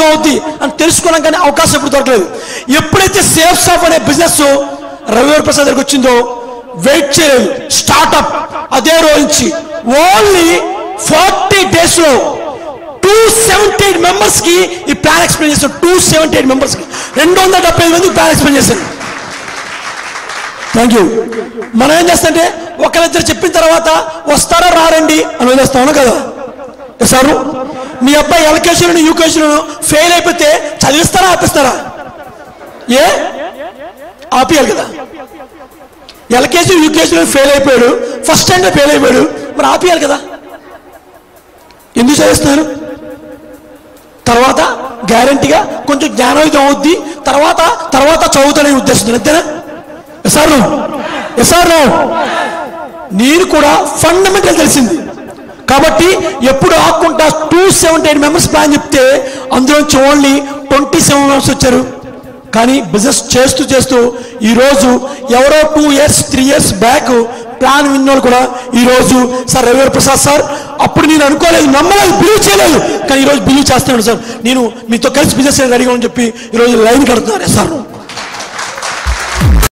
లాభార్జన అవుద్ది అని తెలుసుకోవడం కానీ అవకాశం ఎప్పుడు దొరకలేదు ఎప్పుడైతే సేఫ్ సాఫ్ అనే బిజినెస్ రవివర్ ప్రసాద్ దగ్గరికి వచ్చిందో వెయిట్ చేయలేదు స్టార్ట్అప్ అదే రోజు నుంచి ఓన్లీ ఫార్టీ డేస్ లో టూ సెవెంటీ ఎయిట్ మెంబర్స్ కి ఈ ప్లాన్ ఎక్స్ప్లెయిన్ చేశాను టూ సెవెంటీ ఎయిట్ మెంబర్స్ కి రెండు వందల డెబ్బై ఐదు మంది ప్లాన్ ఎక్స్ప్లెయిన్ చేశాను థ్యాంక్ యూ మనం ఏం చేస్తుంటే ఒకరిద్దరు చెప్పిన తర్వాత వస్తారా రారండి అని వదిలేస్తాను కదా సారు మీ అబ్బాయి ఎల్కేజీలను యూకేజీలను ఫెయిల్ అయిపోతే చదివిస్తారా ఆపిస్తారా ఏ ఆపియాలి కదా ఎల్కేజీ యూకేజీలో ఫెయిల్ అయిపోయాడు ఫస్ట్ స్టాండర్డ్ ఫెయిల్ అయిపోయాడు మరి ఆపియాలి కదా ఎందుకు చదివిస్తున్నారు తర్వాత గ్యారంటీగా కొంచెం జ్ఞానోదయం అవుద్ది తర్వాత తర్వాత చదువుతానే ఉద్దేశం అంతేనా ఎస్ఆర్ ఎస్ఆర్ నేను కూడా ఫండమెంటల్ తెలిసింది కాబట్టి ఎప్పుడు ఆకుండా two seventy eight members plan చెప్తే అందులోంచి ఓన్లీ ట్వంటీ సెవెన్ మెంబర్స్ వచ్చారు కానీ బిజినెస్ చేస్తూ చేస్తూ ఈరోజు ఎవరో two years three years back plan విన్నోళ్ళు కూడా ఈరోజు సార్ రవివర్ ప్రసాద్ సార్ అప్పుడు నేను అనుకోలేదు నమ్మలేదు బిలీవ్ చేయలేదు కానీ ఈరోజు బిలీవ్ చేస్తున్నాను సార్ నేను మీతో కలిసి బిజినెస్ రెడీగా అని చెప్పి ఈరోజు లైన్ కడుతున్నాను సార్